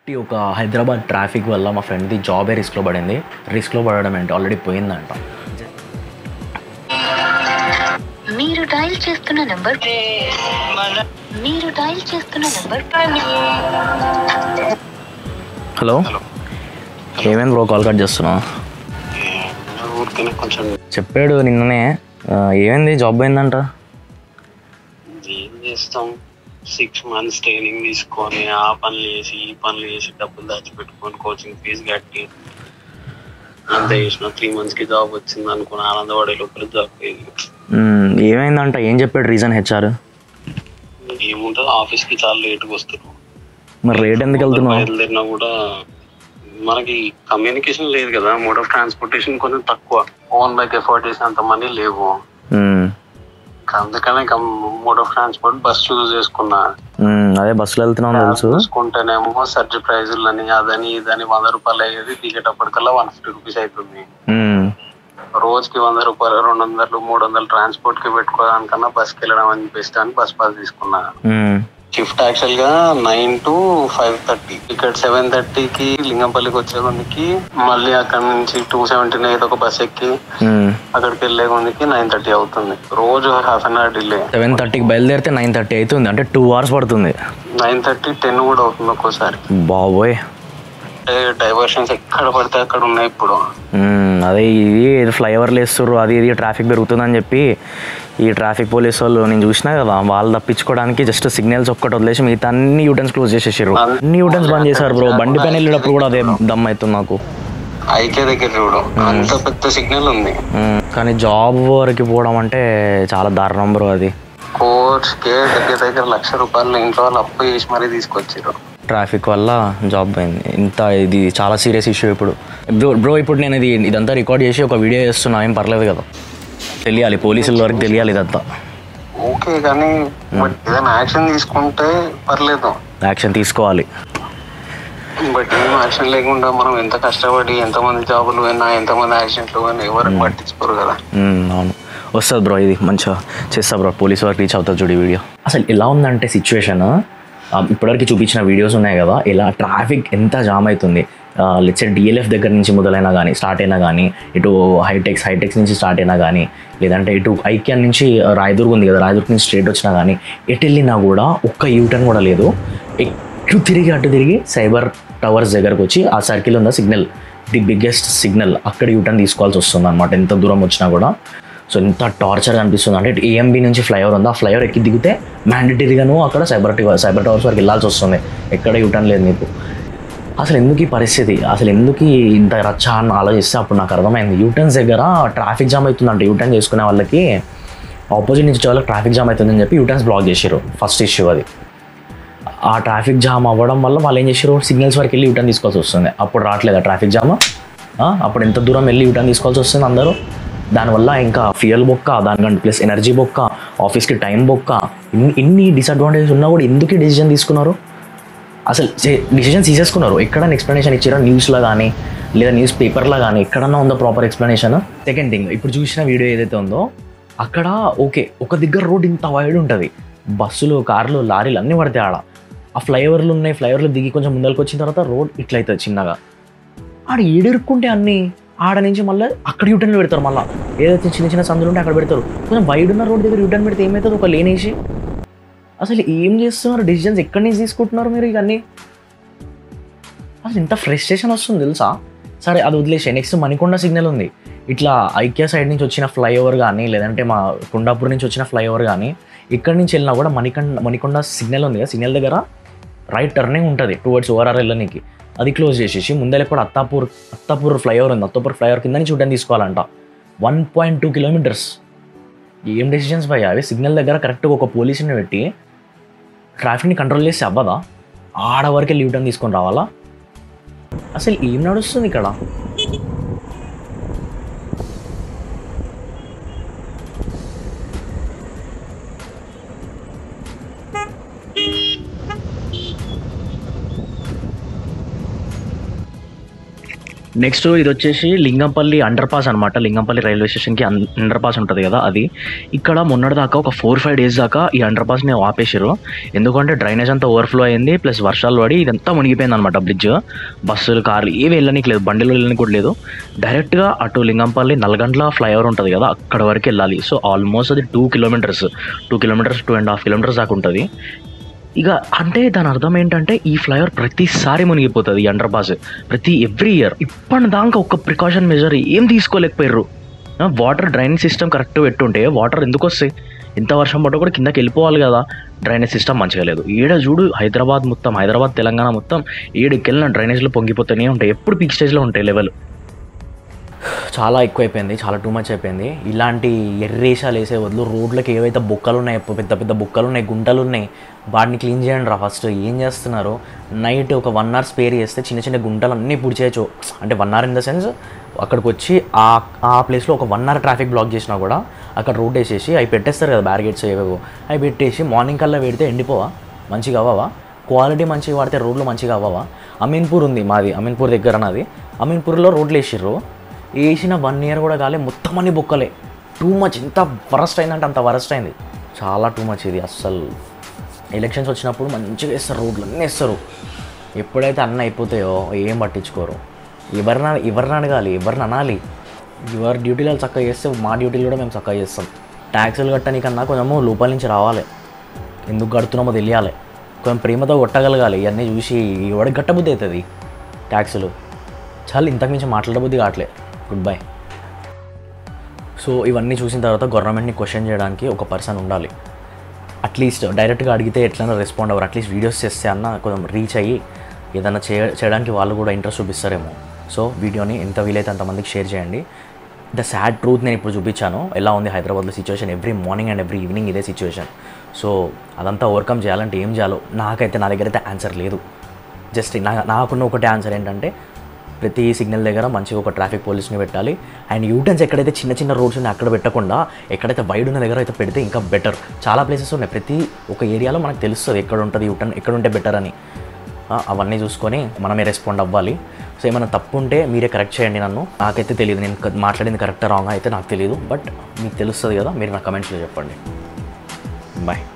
ఈ ఒక హైదరాబాద్ ట్రాఫిక్ వల్ల మా ఫ్రెండ్ది జాబే రిస్క్లో పడింది రిస్క్లో పడడం ఏంటి ఆల్రెడీ పోయిందంట మీరు డయల్ చేస్తున్న నంబర్ మీరు డయల్ చేస్తున్న నంబర్ హలో ఏమైంది బ్రో కాల్ కట్ చేస్తున్నా ఊరికనే కొంచెం చెప్పాడు నిన్ననే ఆ, ఏమైంది జాబ్ పోయిందంట ఏం చేస్తాం సిక్స్ మంత్స్ ట్రైనింగ్ తీసుకొని ఆ పనులు చేసి ఈ పనులు చేసి డబ్బులు దాచిపెట్టుకొని కోచింగ్ ఫీజు కట్టి అంత చేసిన త్రీ మంత్స్ కి జాబ్ వచ్చింది అనుకుని ఆనందపడే లోపల జాబ్ పోయింది మ్మ్, ఏమైందంట ఏం చెప్పాడు రీజన్ హెచ్ఆర్ ఏముంటుంది ఆఫీస్ కి చాలా లేట్గా వస్తారు మరి రేట్ ఎందుకు వెళ్తున్నావు బయలుదేరినా కూడా మనకి కమ్యూనికేషన్ లేదు కదా మోడ్ ఆఫ్ ట్రాన్స్పోర్టేషన్ కొంచెం తక్కువ ఓన్ బైక్ ఎఫోర్డ్ చేసినంత మనీ లేవు మ్మ్, అందుకనే mode of transport bus choose చేసుకున్నా మ్మ్, అదే బస్సులో వెళ్తున్నావు తెలుసు చూసుకుంటేనేమో సర్జ్ ప్రైజులని అదని ఇదని వంద రూపాయలు అయ్యేది దిగేటప్పటికల్లా వన్ ఫిఫ్టీ రూపీస్ అవుతుంది మ్మ్, రోజుకి వంద రూపాయలు రెండు వందలు మూడు వందలు ట్రాన్స్పోర్ట్ కి పెట్టుకోవడానికన్నా బస్కి వెళ్ళడం అని బెస్ట్ అని బస్ పాస్ తీసుకున్నా మ్మ్, షిఫ్ట్ యాక్చువల్ గా నైన్ టు ఫైవ్ థర్టీ ఇక్కడ సెవెన్ థర్టీకి లింగంపల్లికి వచ్చేకొందికి మళ్ళీ అక్కడ నుంచి టూ సెవెంటీన్ అయితే ఒక బస్ ఎక్కి మ్మ్. అక్కడికి వెళ్ళే కొందికి నైన్ థర్టీ అవుతుంది రోజు half an hour delay seven థర్టీకి బయలుదేరితే నైన్ థర్టీ అవుతుంది అంటే టూ అవర్స్ పడుతుంది నైన్ థర్టీ టెన్ కూడా అవుతుంది ఒక్కోసారి బాబోయ్ అంటే డైవర్షన్స్ ఎక్కడ పడితే అక్కడ ఉన్నాయి ఇప్పుడు మ్మ్, అదే ఇది ఏదో ఫ్లైఓవర్లు వేస్తుర్రు అది ఇది ట్రాఫిక్ పెరుగుతుందని చెప్పి ఈ ట్రాఫిక్ పోలీస్ వాళ్ళు నేను చూసినా కదా వాళ్ళు తప్పించుకోవడానికి జస్ట్ సిగ్నల్స్ ఒక్కటి వదిలేసి మిగతా అన్ని యూటర్న్స్ క్లోజ్ చేసేసారు అన్ని యూటర్న్స్ బంద్ చేశారు బ్రో బండి పైన వెళ్ళేటప్పుడు కూడా అదే దమ్ అవుతుంది నాకు ఐకే దగ్గర చూడు అంత పెద్ద సిగ్నల్ ఉంది మ్మ్, కానీ జాబ్ వరకు పోవడం అంటే చాలా దారుణం బ్రో అది కోర్స్ కే దగ్గర దగ్గర లక్ష రూపాయలు ఇంట్లో వాళ్ళు అప్పు చేసి మరీ తీసుకొచ్చారు ట్రాఫిక్ వల్ల జాబ్ పోయింది ఇంత ఇది చాలా సీరియస్ ఇష్యూ ఇప్పుడు బ్రో బ్రో ఇప్పుడు నేను ఇది ఇదంతా రికార్డ్ చేసి ఒక వీడియో చేస్తున్నా ఏం పర్లేదు కదా తెలియాలి పోలీసుల వరకు తెలియాలి ఇదంతా ఓకే కానీ బట్ ఏదైనా యాక్షన్ తీసుకుంటే పర్లేదు యాక్షన్ తీసుకోవాలి బట్ ఏం యాక్షన్ లేకుండా మనం ఎంత కష్టపడి ఎంతమంది జాబులు పోయినా ఎంతమంది యాక్సిడెంట్లు పోయినా ఎవరికి పట్టించుకోరు కదా మ్మ్, అవును వస్తుంది బ్రో ఇది మంచిగా చేస్తా బ్రో పోలీస్ వరకు రీచ్ అవుతుంది చూడు ఈ వీడియో అసలు ఎలా ఉందంటే సిచ్యువేషన్ ఇప్పటివరకు చూపించిన వీడియోస్ ఉన్నాయి కదా ఇలా ట్రాఫిక్ ఎంత జామ్ అవుతుంది లెట్స్ డిఎల్ఎఫ్ దగ్గర నుంచి మొదలైనా కానీ స్టార్ట్ అయినా కానీ ఇటు హైటెక్స్ హైటెక్స్ నుంచి స్టార్ట్ అయినా కానీ లేదంటే ఇటు ఐక్యాన్ నుంచి రాయదుర్గ్ ఉంది కదా రాయదుర్గ్ నుంచి స్ట్రేట్ వచ్చినా కానీ ఎటు వెళ్ళినా కూడా ఒక్క యూటర్న్ కూడా లేదు ఎటు తిరిగి అటు తిరిగి సైబర్ టవర్స్ దగ్గరకు వచ్చి ఆ సర్కిల్ ఉన్న సిగ్నల్ ది బిగ్గెస్ట్ సిగ్నల్ అక్కడ యూటర్న్ తీసుకోవాల్సి వస్తుంది అనమాట ఎంత దూరం వచ్చినా కూడా సో ఎంత టార్చర్ అనిపిస్తుంది అంటే ఏఎంబి నుంచి ఫ్లైఓవర్ ఉంది ఆ ఫ్లైఓవర్ ఎక్కి దిగితే మ్యాండేటరీగాను అక్కడ సైబర్ టి- సైబర్ టవర్స్ వరకు వెళ్ళాల్సి వస్తుంది ఎక్కడ యూటర్న్ లేదు మీకు అసలు ఎందుకు ఈ పరిస్థితి అసలు ఎందుకు ఈ ఇంత రచ్చ అని ఆలోచిస్తే అప్పుడు నాకు అర్థమైంది యూటర్న్స్ దగ్గర ట్రాఫిక్ జామ్ అవుతుందంట యూటర్న్ చేసుకునే వాళ్ళకి ఆపోజిట్ నుంచి వచ్చే వాళ్ళకి ట్రాఫిక్ జామ్ అవుతుందని చెప్పి యూటర్న్స్ బ్లాక్ చేసారు ఫస్ట్ ఇష్యూ అది ఆ ట్రాఫిక్ జామ్ అవ్వడం వల్ల వాళ్ళు ఏం చేసారు సిగ్నల్స్ వరకు వెళ్ళి యూటర్న్ తీసుకోవాల్సి వస్తుంది అప్పుడు రావట్లేదు ఆ ట్రాఫిక్ జామ్ అప్పుడు ఎంత దూరం వెళ్ళి యూటర్న్ తీసుకోవాల్సి వస్తుంది అందరూ దానివల్ల ఇంకా ఫ్యూయల్ బొక్క దానికంటే ప్లస్ ఎనర్జీ బొక్క ఆఫీస్కి టైం బొక్క ఇన్ని ఇన్ని డిసడ్వాంటేజెస్ ఉన్నా కూడా ఎందుకు డిసిజన్ తీసుకున్నారు అసలు డిసిజన్ తీసేసుకున్నారు ఎక్కడైనా ఎక్స్ప్లెనేషన్ ఇచ్చారా న్యూస్లో కానీ లేదా న్యూస్ పేపర్లో కానీ ఎక్కడన్నా ఉందో ప్రాపర్ ఎక్స్ప్లెనేషన్ సెకండ్ థింగ్ ఇప్పుడు చూసిన వీడియో ఏదైతే ఉందో అక్కడ ఓకే ఒక దగ్గర రోడ్ ఇంత వైడ్ ఉంటుంది బస్సులు కార్లు లారీలు అన్నీ పడతాయి ఆడ ఆ ఫ్లైఓవర్లు ఉన్నాయి ఫ్లైఓవర్లు దిగి కొంచెం ముందరికి వచ్చిన తర్వాత రోడ్ ఇట్లా అవుతుంది చిన్నగా ఆడ ఏడిరుక్కుంటే అన్నీ ఆడ నుంచి మళ్ళీ అక్కడ యూటర్న్లు పెడతారు మళ్ళీ ఏదైతే చిన్న చిన్న సందులు ఉంటే అక్కడ పెడతారు కొంచెం వైడ్ ఉన్న రోడ్ దగ్గర యూటర్న్ పెడితే ఏమవుతుంది ఒక లేనేసి అసలు ఏం చేస్తున్నారు డిసిజన్స్ ఎక్కడి నుంచి తీసుకుంటున్నారు మీరు ఇవన్నీ అసలు ఇంత ఫ్రస్ట్రేషన్ వస్తుంది తెలుసా సరే అది వదిలేసే నెక్స్ట్ మణికొండ సిగ్నల్ ఉంది ఇట్లా ఐక్య సైడ్ నుంచి వచ్చిన ఫ్లైఓవర్ కానీ లేదంటే మా కుండాపూర్ నుంచి వచ్చిన ఫ్లైఓవర్ కానీ ఇక్కడి నుంచి వెళ్ళినా కూడా మణికండ మణికొండ సిగ్నల్ ఉంది కదా సిగ్నల్ దగ్గర రైట్ టర్నింగ్ ఉంటుంది టువర్డ్స్ ఓఆర్ఆర్ వెళ్ళడానికి అది క్లోజ్ చేసేసి ముందర కూడా అత్తాపూర్ అత్తాపూర్ ఫ్లైఓవర్ ఉంది అత్తాపూర్ ఫ్లైఓవర్ కింద నుంచి చూడడానికి తీసుకోవాలంట వన్ పాయింట్ టూ కిలోమీటర్స్ ఏం డెసిషన్స్ భయ్యా అవి సిగ్నల్ దగ్గర కరెక్ట్గా ఒక పోలీసుని పెట్టి ట్రాఫిక్ని కంట్రోల్ చేసి అవ్వదా ఆడ వరకు వెళ్ళి యూటర్న్ తీసుకొని రావాలా అసలు ఏం నడుస్తుంది ఇక్కడ నెక్స్ట్ ఇది వచ్చేసి లింగంపల్లి అండర్ పాస్ అనమాట లింగంపల్లి రైల్వే స్టేషన్కి అండర్ పాస్ ఉంటుంది కదా అది ఇక్కడ మొన్నటి దాకా ఒక ఫోర్ ఫైవ్ డేస్ దాకా ఈ అండర్ పాస్ని ఆపేసారు ఎందుకంటే డ్రైనేజ్ అంతా ఓవర్ఫ్లో అయింది ప్లస్ వర్షాలు పడి ఇదంతా మునిగిపోయింది అనమాట బ్రిడ్జ్ బస్సులు కార్లు ఏవి వెళ్ళడానికి లేదు బండిలో వెళ్ళడానికి కూడా లేదు డైరెక్ట్గా అటు లింగంపల్లి నల్గండ్ల ఫ్లైఓవర్ ఉంటుంది కదా అక్కడ వరకు వెళ్ళాలి సో ఆల్మోస్ట్ అది two kilometres two kilometres two and half kilometres దాకా ఉంటుంది ఇక అంటే దాని అర్థం ఏంటంటే ఈ ఫ్లైఓవర్ ప్రతిసారి మునిగిపోతుంది ఈ అండర్ పాస్ ప్రతి ఎవ్రీ ఇయర్ ఇప్పటి దాకా ఒక ప్రికాషన్ మెజర్ ఏం తీసుకోలేకపోయారు వాటర్ డ్రైనేజ్ సిస్టమ్ కరెక్ట్ పెట్టుంటే వాటర్ ఎందుకు వస్తాయి ఎంత వర్షం పడ్డా కూడా కిందకి వెళ్ళిపోవాలి కదా డ్రైనేజ్ సిస్టమ్ మంచిగా లేదు ఈడ చూడు హైదరాబాద్ మొత్తం హైదరాబాద్ తెలంగాణ మొత్తం ఏడుకెళ్ళిన డ్రైనేజ్లో పొంగిపోతూనే ఉంటాయి ఎప్పుడు పీక్ స్టేజ్లో ఉంటాయి లెవెల్ చాలా ఎక్కువైపోయింది చాలా టూ మచ్ అయిపోయింది ఇలాంటి ఎర్రేషాలు వేసే వదులు రోడ్లకి ఏవైతే బొక్కలు ఉన్నాయి పెద్ద పెద్ద బొక్కలు ఉన్నాయి గుంటలు ఉన్నాయి వాటిని క్లీన్ చేయండి రా ఫస్ట్ ఏం చేస్తున్నారు నైట్ ఒక వన్ అవర్ స్పేర్ చేస్తే చిన్న చిన్న గుంటలు అన్నీ పుడిచేయచ్చు అంటే one hour in the sense అక్కడికి వచ్చి ఆ ఆ ప్లేస్లో ఒక వన్ అవర్ ట్రాఫిక్ బ్లాక్ చేసినా కూడా అక్కడ రోడ్ వేసేసి అవి పెట్టేస్తారు కదా బ్యారిగేట్స్ ఏవేవో అవి పెట్టేసి మార్నింగ్ కల్లా పెడితే ఎండిపోవా మంచిగా అవ్వవా క్వాలిటీ మంచిగా వాడితే రోడ్లు మంచిగా అవ్వవా అమీన్పూర్ ఉంది మాది అమీన్పూర్ దగ్గర నాది అమీన్పూర్లో రోడ్లు వేసిర్రు వేసిన వన్ ఇయర్ కూడా కాలే మొత్తం అన్ని బొక్కలే టూ మచ్ ఎంత వరస్ట్ అయిందంటే అంత వరస్ట్ అయింది చాలా టూ మచ్ ఇది అస్సలు ఎలక్షన్స్ వచ్చినప్పుడు మంచిగా వేస్తారు రోడ్లు అన్నీ వేస్తారు ఎప్పుడైతే అన్న అయిపోతాయో ఏం పట్టించుకోరు ఎవరిని ఎవరిని అడగాలి ఎవరిని అనాలి ఎవరి డ్యూటీలు వాళ్ళు చక్కగా చేస్తే మా డ్యూటీలు కూడా మేము చక్కగా చేస్తాం ట్యాక్సులు కట్టడానికన్నా కొంచెము లోపల నుంచి రావాలి ఎందుకు కడుతున్నామో తెలియాలి కొంచెం ప్రేమతో కొట్టగలగాలి ఇవన్నీ చూసి ఎవడికి కట్టబుద్ధి అవుతుంది ట్యాక్సులు చాలా ఇంతకుమించి మాట్లాడబుద్ధి కావట్లే గుడ్ బై సో ఇవన్నీ చూసిన తర్వాత గవర్నమెంట్ని క్వశ్చన్ చేయడానికి ఒక పర్సన్ ఉండాలి అట్లీస్ట్ డైరెక్ట్గా అడిగితే ఎట్లైనా రెస్పాండ్ అవ్వరు అట్లీస్ట్ వీడియోస్ చేస్తే అన్న కొంచెం రీచ్ అయ్యి ఏదైనా చేయ చేయడానికి వాళ్ళు కూడా ఇంట్రెస్ట్ చూపిస్తారేమో సో వీడియోని ఎంత వీలైతే అంతమందికి షేర్ చేయండి ద సాడ్ ట్రూత్ నేను ఇప్పుడు చూపించాను ఎలా ఉంది హైదరాబాద్లో situation every morning and every evening ఇదే సిచ్యువేషన్ సో అదంతా ఓవర్కమ్ చేయాలంటే ఏం చేయాలో నాకైతే నా దగ్గర అయితే ఆన్సర్ లేదు జస్ట్ నా నాకున్న ఒకటే ఆన్సర్ ఏంటంటే ప్రతి సిగ్నల్ దగ్గర మంచిగా ఒక ట్రాఫిక్ పోలీస్ని పెట్టాలి అండ్ యూటర్న్స్ ఎక్కడైతే చిన్న చిన్న రోడ్స్ ఉన్నాయి అక్కడ పెట్టకుండా ఎక్కడైతే వైడ్ ఉన్న దగ్గర అయితే పెడితే ఇంకా బెటర్ చాలా ప్లేసెస్ ఉన్నాయి ప్రతి ఒక ఏరియాలో మనకు తెలుస్తుంది ఎక్కడ ఉంటుంది యూటర్న్ ఎక్కడ ఉంటే బెటర్ అని ఆ, అవన్నీ చూసుకొని మనమే రెస్పాండ్ అవ్వాలి సో ఏమైనా తప్పు ఉంటే మీరే కరెక్ట్ చేయండి నన్ను నాకైతే తెలియదు నేను క- మాట్లాడింది కరెక్టా రాంగ్ అయితే నాకు తెలియదు బట్ మీకు తెలుస్తుంది కదా మీరు నా కమెంట్స్లో చెప్పండి బాయ్